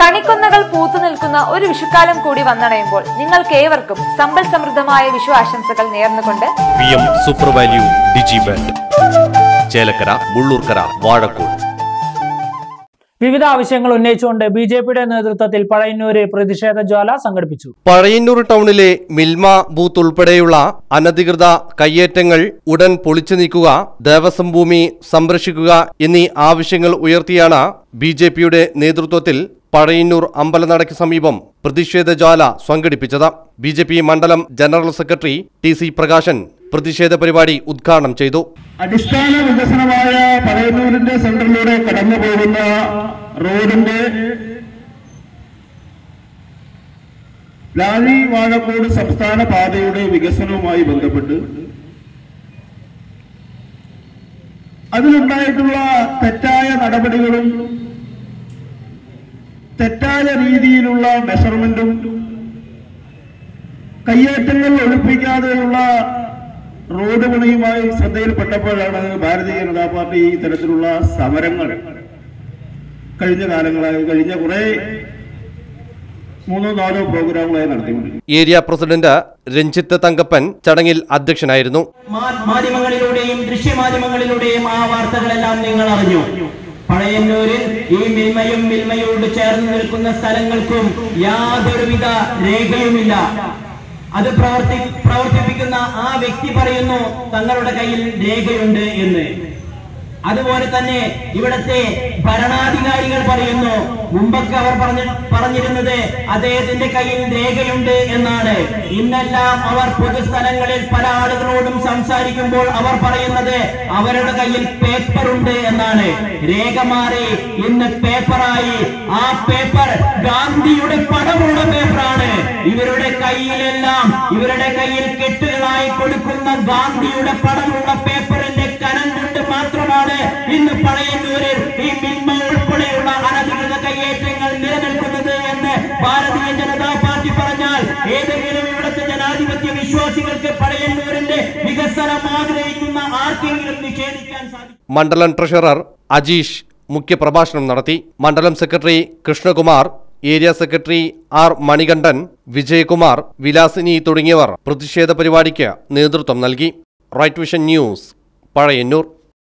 കണിക്കൊന്നകൾ പൂത്തു നിൽക്കുന്ന ഒരു വിഷുക്കാലം കൂടി വന്നണയുമ്പോൾ നിങ്ങൾക്ക് ഏവർക്കും സമ്പൽ സമൃദ്ധമായ വിഷു ആശംസകൾ നേർന്നുകൊണ്ട് V M super value digi band Chelakkara Mullurkara Vazhakkode വിവിധ ആവശ്യങ്ങൾ ഉന്നയിച്ചുകൊണ്ട് ബി ജെ പിയുടെ നേതൃത്വത്തിൽ പഴയന്നൂര് പ്രതിഷേധ ജ്വാല സംഘടിപ്പിച്ചു പഴയന്നൂർ ടൗണിലെ മിൽമ ബൂത്ത് ഉൾപ്പെടെയുള്ള അനധികൃത കയ്യേറ്റങ്ങൾ ഉടൻ പൊളിച്ചു നീക്കുക ദേവസ്വം ഭൂമി സംരക്ഷിക്കുക എന്നീ ആവശ്യങ്ങൾ ഉയർത്തിയാണ് ബി ജെ പിയുടെ നേതൃത്വത്തിൽ പഴയന്നൂർ അമ്പലനടയ്ക്ക് സമീപം പ്രതിഷേധ ജ്വാല സംഘടിപ്പിച്ചത് ബി ജെ പി മണ്ഡലം general secretary T C Prakashan പ്രതിഷേധ പരിപാടി ഉദ്ഘാടനം ചെയ്തു അടിസ്ഥാന വികസനമായ പഴയന്നൂരിന്റെ സെന്ററിലൂടെ കടന്നു പോകുന്ന റോഡിന്റെ ലാലി വാഴക്കോട് സംസ്ഥാന പാതയുടെ വികസനവുമായി ബന്ധപ്പെട്ട് അതിലുണ്ടായിട്ടുള്ള തെറ്റായ നടപടികളും തെറ്റായ രീതിയിലുള്ള മെഷർമെന്റും കയ്യേറ്റങ്ങൾ ഒഴിപ്പിക്കാതെയുള്ള റോഡ് പണിയുമായി ശ്രദ്ധയിൽപ്പെട്ടപ്പോഴാണ് ഭാരതീയ ജനതാ പാർട്ടി ഇത്തരത്തിലുള്ള സമരങ്ങൾ കഴിഞ്ഞ കാലങ്ങളായി കഴിഞ്ഞ കുറെ മൂന്നോ നാലോ പ്രോഗ്രാമുകളായി നടത്തിക്കൊണ്ടിരിക്കുന്നു ഏരിയ പ്രസിഡന്റ് രഞ്ജിത്ത് തങ്കപ്പൻ ചടങ്ങിൽ അധ്യക്ഷനായിരുന്നു മാ- മാധ്യമങ്ങളിലൂടെയും ദൃശ്യമാധ്യമങ്ങളിലൂടെയും ആ വാർത്തകളെല്ലാം നിങ്ങൾ അറിഞ്ഞു പഴയന്നൂരിൽ ഈ മിൽമയും മിൽമയോട് ചേർന്ന് നിൽക്കുന്ന സ്ഥലങ്ങൾക്കും യാതൊരുവിധ രേഖയുമില്ല അത് പ്രവർത്തി പ്രവർത്തിപ്പിക്കുന്ന ആ വ്യക്തി പറയുന്നു തങ്ങളുടെ കയ്യിൽ രേഖയുണ്ട് എന്ന് അതുപോലെ തന്നെ ഇവിടത്തെ ഭരണാധികാരികൾ പറയുന്നു മുമ്പൊക്കെ അവർ പറഞ്ഞ പറഞ്ഞിരുന്നത് അദ്ദേഹത്തിന്റെ കയ്യിൽ രേഖയുണ്ട് എന്നാണ് ഇന്നെല്ലാം അവർ പൊതുസ്ഥലങ്ങളിൽ പല ആളുകളോടും സംസാരിക്കുമ്പോൾ അവർ പറയുന്നത് അവരുടെ കയ്യിൽ പേപ്പർ ഉണ്ട് എന്നാണ് രേഖ മാറി ഇന്ന് പേപ്പറായി ആ പേപ്പർ ഗാന്ധിയുടെ പടമുള്ള പേപ്പറാണ് ഇവരുടെ കയ്യിലെല്ലാം ഇവരുടെ കയ്യിൽ കെട്ടുകളായി കൊടുക്കുന്ന ഗാന്ധിയുടെ പടമുള്ള പേപ്പറിന്റെ കനം കൊണ്ട് മാത്രമാണ് ഇന്ന് പഴയന്നൂരിൽ ഈ മിൽമ ഉൾപ്പെടെയുള്ള അനധികൃത കയ്യേറ്റങ്ങൾ നിലനിൽക്കുന്നത് എന്ന് ഭാരതീയ ജനതാ പാർട്ടി പറഞ്ഞാൽ ഏതെങ്കിലും ഇവിടുത്തെ ജനാധിപത്യ വിശ്വാസികൾക്ക് പഴയന്നൂരിന്റെ വികസനം ആഗ്രഹിക്കുന്ന ആർക്കെങ്കിലും നിഷേധിക്കാൻ സാധിക്കും മണ്ഡലം ട്രഷറർ അജീഷ് മുഖ്യപ്രഭാഷണം നടത്തി മണ്ഡലം secretary Krishnakumar area secretary R Manikandan Vijayakumar Vilasini തുടങ്ങിയവർ പ്രതിഷേധ പരിപാടിക്ക് നേതൃത്വം നൽകി റൈറ്റ് വിഷൻ ന്യൂസ് പഴയന്നൂർ